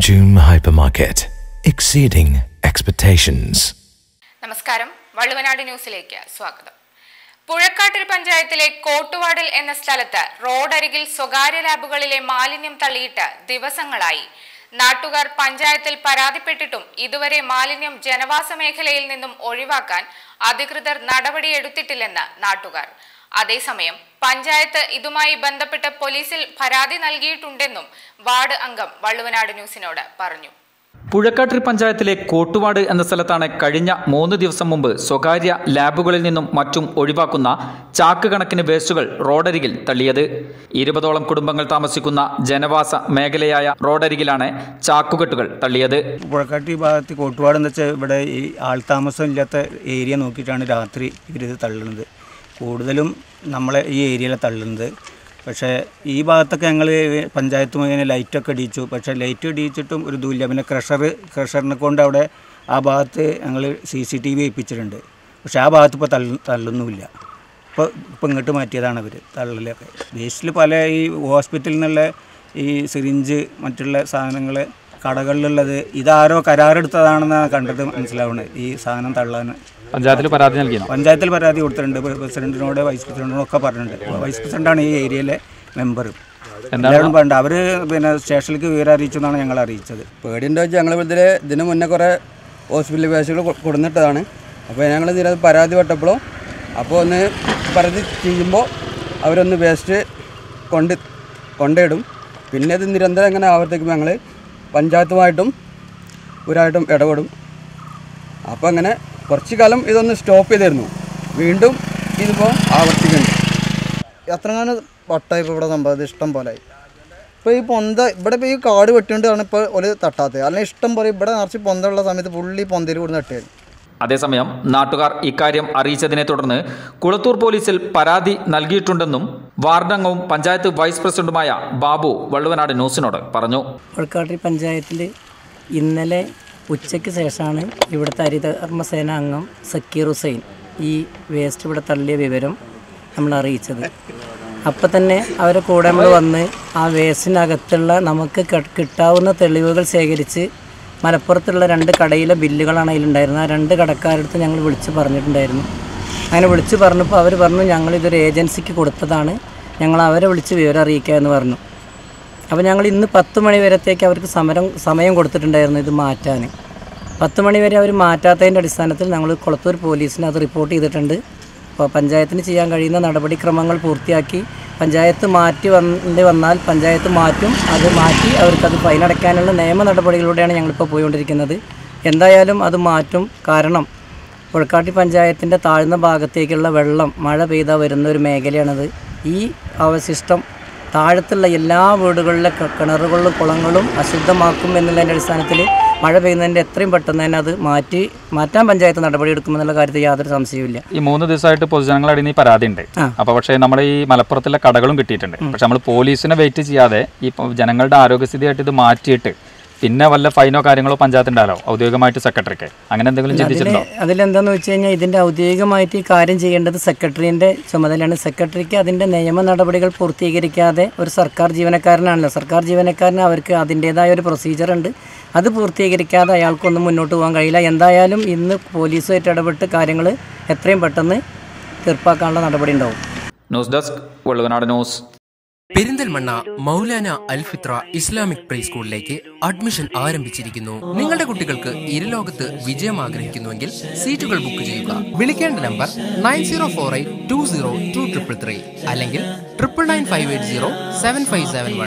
June Hypermarket, exceeding expectations. നമസ്കാരം വള്ളുവനാട് ന്യൂസിലേക്ക് സ്വാഗതം പുഴക്കാട്ടിൽ പഞ്ചായത്തിലെ കോട്ടുവാടിൽ എന്ന സ്ഥലത്ത് റോഡരികിൽ സ്വകാര്യ ലാബുകളിലെ മാലിന്യം തള്ളിയിട്ട് ദിവസങ്ങളായി നാട്ടുകാർ പഞ്ചായത്തിൽ പരാതിപ്പെട്ടിട്ടും ഇതുവരെ മാലിന്യം ജനവാസ മേഖലയിൽ നിന്നും ഒഴിവാക്കാൻ അധികൃതർ നടപടിയെടുത്തിട്ടില്ലെന്ന് നാട്ടുകാർ അതേസമയം പഞ്ചായത്ത് ഇതുമായി ബന്ധപ്പെട്ട് പോലീസിൽ പരാതി നൽകിയിട്ടുണ്ടെന്നും വാർഡ് അംഗം വള്ളുവനാട് ന്യൂസിനോട് പറഞ്ഞു പുഴക്കാട്ടിരി പഞ്ചായത്തിലെ കോട്ടുവാട് എന്ന സ്ഥലത്താണ് കഴിഞ്ഞ മൂന്ന് ദിവസം മുമ്പ് സ്വകാര്യ ലാബുകളിൽ നിന്നും മറ്റും ഒഴിവാക്കുന്ന ചാക്ക് കണക്കിന് വേസ്റ്റുകൾ റോഡരികിൽ തള്ളിയത് ഇരുപതോളം കുടുംബങ്ങൾ താമസിക്കുന്ന ജനവാസ മേഖലയായ റോഡരികിലാണ് ചാക്കുകെട്ടുകൾ തള്ളിയത് പുഴക്കാട്ടി ഭാഗത്ത് കോട്ടുപാട് എന്ന് വെച്ചാൽ ഇവിടെ ഈ ആൾതാമസം ഇല്ലാത്ത ഏരിയ നോക്കിയിട്ടാണ് രാത്രി ഇവരിത് തള്ളുന്നത് കൂടുതലും നമ്മളെ ഈ ഏരിയയിലെ തള്ളുന്നത് പക്ഷേ ഈ ഭാഗത്തൊക്കെ ഞങ്ങൾ പഞ്ചായത്ത് മുഖേന ലൈറ്റൊക്കെ ഇടിച്ചു പക്ഷേ ലൈറ്റ് ഇടിച്ചിട്ടും ഒരു ദൂല്യ പിന്നെ ക്രഷർ ക്രഷറിനെ കൊണ്ട് അവിടെ ആ ഭാഗത്ത് ഞങ്ങൾ സി സി ടി വി ഏൽപ്പിച്ചിട്ടുണ്ട് പക്ഷേ ആ ഭാഗത്ത് ഇപ്പോൾ തള്ളു തള്ളുന്നുമില്ല ഇപ്പോൾ ഇപ്പോൾ ഇങ്ങോട്ട് മാറ്റിയതാണ് അവർ തള്ളലൊക്കെ വേസ്റ്റിൽ പല ഈ ഹോസ്പിറ്റലിൽ നിന്നുള്ള ഈ സിറിഞ്ച് മറ്റുള്ള സാധനങ്ങൾ കടകളിലുള്ളത് ഇതാരോ കരാറെടുത്തതാണെന്നാണ് കണ്ടിട്ട് മനസ്സിലാവുന്നത് ഈ സാധനം തള്ളാൻ പഞ്ചായത്തിൽ പരാതി നൽകിയോ പഞ്ചായത്തിൽ പരാതി കൊടുത്തിട്ടുണ്ട് പ്ര- പ്രസിഡന്റിനോട് വൈസ് പ്രസിഡന്റിനോടും ഒക്കെ പറഞ്ഞിട്ടുണ്ട് വൈസ് പ്രസിഡന്റാണ് ഈ ഏരിയയിലെ മെമ്പർ എല്ലാവരും പറഞ്ഞത് അവർ പിന്നെ സ്റ്റേഷനിലേക്ക് വിവരം അറിയിച്ചു എന്നാണ് ഞങ്ങൾ അറിയിച്ചത് പേടിയുണ്ടോ വെച്ചാൽ ഞങ്ങൾ ഇതിൽ ഇതിന് മുന്നേ കുറേ ഹോസ്പിറ്റൽ വേസ്റ്റുകൾ കൊടുന്നിട്ടതാണ് അപ്പോൾ ഞങ്ങൾ ഇതിനകത്ത് പരാതി പെട്ടപ്പോഴും അപ്പോൾ ഒന്ന് പരാതി ചെയ്യുമ്പോൾ അവരൊന്ന് വേസ്റ്റ് കൊണ്ട് കൊണ്ടിടും പിന്നെ ഇത് നിരന്തരം ഇങ്ങനെ ആവർത്തിക്കുമ്പോൾ ഞങ്ങൾ പഞ്ചായത്തുമായിട്ടും ഇവരായിട്ടും ഇടപെടും അപ്പോൾ അങ്ങനെ കുറച്ച് കാലം ഇതൊന്ന് സ്റ്റോപ്പ് ചെയ്തിരുന്നു വീണ്ടും ഇതിപ്പോൾ ആവർത്തിക്കുന്നുണ്ട് എത്രങ്ങാനും വട്ടായി ഇപ്പോൾ ഇവിടെ സംഭവം ഇഷ്ടം പോലെ ഇപ്പോൾ ഈ പൊന്ത ഇവിടെ ഇപ്പോൾ ഈ കാട് വെട്ടിക്കൊണ്ടാണ് ഇപ്പോൾ ഒരു തട്ടാത്തത് അല്ലെങ്കിൽ ഇഷ്ടം പോലെ ഇവിടെ നിറച്ച് പൊന്തമുള്ള സമയത്ത് പുള്ളി പൊന്തയിൽ കൂടി നട്ടിയായിരുന്നു അതേസമയം നാട്ടുകാർ ഇക്കാര്യം അറിയിച്ചതിനെ തുടർന്ന് കുളത്തൂർ പോലീസിൽ പരാതി നൽകിയിട്ടുണ്ടെന്നും വാർഡംഗവും പഞ്ചായത്ത് വൈസ് പ്രസിഡന്റുമായ ബാബു വള്ളുവനാട് ന്യൂസിനോട് പറഞ്ഞു ഉൾക്കാട്ടിരി പഞ്ചായത്തിൽ ഇന്നലെ ഉച്ചയ്ക്ക് ശേഷമാണ് ഇവിടുത്തെ ഹരിതകർമ്മസേന അംഗം സക്കീർ ഹുസൈൻ ഈ വേസ്റ്റ് ഇവിടെ തള്ളിയ വിവരം നമ്മൾ അറിയിച്ചത് അപ്പം തന്നെ അവരെ കൂടെ നമ്മൾ വന്ന് ആ വേസ്റ്റിനകത്തുള്ള നമുക്ക് ക- കിട്ടാവുന്ന തെളിവുകൾ ശേഖരിച്ച് മലപ്പുറത്തുള്ള രണ്ട് കടയിലെ ബില്ലുകളാണ് അതിലുണ്ടായിരുന്നത് ആ രണ്ട് കടക്കാരടുത്ത് ഞങ്ങൾ വിളിച്ച് പറഞ്ഞിട്ടുണ്ടായിരുന്നു അങ്ങനെ വിളിച്ച് പറഞ്ഞപ്പോൾ അവർ പറഞ്ഞു ഞങ്ങളിതൊരു ഏജൻസിക്ക് കൊടുത്തതാണ് ഞങ്ങൾ അവരെ വിളിച്ച് വിവരം അറിയിക്കുക എന്ന് പറഞ്ഞു അപ്പോൾ ഞങ്ങൾ ഇന്ന് പത്ത് മണി വരത്തേക്ക് അവർക്ക് സമരം സമയം കൊടുത്തിട്ടുണ്ടായിരുന്നു ഇത് മാറ്റാൻ പത്ത് മണി വരെ അവർ മാറ്റാത്തതിൻ്റെ അടിസ്ഥാനത്തിൽ ഞങ്ങൾ കുളത്തൂർ പോലീസിന് അത് റിപ്പോർട്ട് ചെയ്തിട്ടുണ്ട് അപ്പോൾ പഞ്ചായത്തിന് ചെയ്യാൻ കഴിയുന്ന നടപടിക്രമങ്ങൾ പൂർത്തിയാക്കി പഞ്ചായത്ത് മാറ്റി വന്ന് വന്നാൽ പഞ്ചായത്ത് മാറ്റും അത് മാറ്റി അവർക്കത് ഫൈൻ അടയ്ക്കാനുള്ള നിയമ നടപടികളിലൂടെയാണ് ഞങ്ങളിപ്പോൾ പോയിക്കൊണ്ടിരിക്കുന്നത് എന്തായാലും അത് മാറ്റും കാരണം പുഴക്കാട്ടി പഞ്ചായത്തിൻ്റെ താഴ്ന്ന ഭാഗത്തേക്കുള്ള വെള്ളം മഴ പെയ്താൽ വരുന്ന ഒരു മേഖലയാണത് ഈ അവശിഷ്ടം താഴത്തുള്ള എല്ലാ വീടുകളിലെ ക- കിണറുകളും കുളങ്ങളും അശുദ്ധമാക്കും എന്നുള്ളതിൻ്റെ അടിസ്ഥാനത്തിൽ മഴ പെയ്യുന്നതിൻ്റെ എത്രയും പെട്ടെന്ന് തന്നെ അത് മാറ്റി മാറ്റാൻ പഞ്ചായത്ത് നടപടിയെടുക്കുമെന്നുള്ള കാര്യത്തിൽ യാതൊരു സംശയവുമില്ല ഈ മൂന്ന് ദിവസമായിട്ട് പൊതുജനങ്ങളുടെ ഇടയിൽ നിന്ന് ഈ പരാതി ഉണ്ട് അപ്പൊ പക്ഷേ നമ്മുടെ ഈ മലപ്പുറത്തുള്ള കടകളും കിട്ടിയിട്ടുണ്ട് പക്ഷെ നമ്മൾ പോലീസിനെ വെയിറ്റ് ചെയ്യാതെ ഈ പ- ജനങ്ങളുടെ ആരോഗ്യസ്ഥിതിയായിട്ട് ഇത് മാറ്റിയിട്ട് പിന്നെ വല്ല ഫൈനോ കാര്യങ്ങളോ പഞ്ചായത്തിണ്ടാലോ ഔദ്യോഗികമായിട്ട് സെക്രട്ടറിക്ക് അങ്ങനെ എന്തെങ്കിലും ചിന്തിച്ചിട്ടുണ്ടോ അതിലെന്താന്ന് വെച്ച് കഴിഞ്ഞാൽ ഇതിൻ്റെ ഔദ്യോഗികമായിട്ട് ഈ കാര്യം ചെയ്യേണ്ടത് സെക്രട്ടറിൻ്റെ ചുമതലയാണ് സെക്രട്ടറിക്ക് അതിൻ്റെ നിയമ നടപടികൾ പൂർത്തീകരിക്കാതെ ഒരു സർക്കാർ ജീവനക്കാരനാണല്ലോ സർക്കാർ ജീവനക്കാരന് അവർക്ക് അതിൻ്റേതായ ഒരു പ്രൊസീജിയർ ഉണ്ട് അത് പൂർത്തീകരിക്കാതെ അയാൾക്കൊന്നും മുന്നോട്ട് പോകാൻ കഴിയില്ല എന്തായാലും ഇന്ന് പോലീസുമായിട്ട് ഇടപെട്ട് കാര്യങ്ങൾ എത്രയും പെട്ടെന്ന് തീർപ്പാക്കാനുള്ള നടപടി ഉണ്ടാവും news desk Valluvanad news Perinthalmanna Maulana Alfithra Islamic pre സ്കൂളിലേക്ക് അഡ്മിഷൻ ആരംഭിച്ചിരിക്കുന്നു നിങ്ങളുടെ കുട്ടികൾക്ക് ഇരുലോകത്ത് വിജയം ആഗ്രഹിക്കുന്നുവെങ്കിൽ സീറ്റുകൾ ബുക്ക് ചെയ്യുക വിളിക്കേണ്ട number nine zero four eight two zero two triple three അല്ലെങ്കിൽ triple nine five eight zero seven five seven one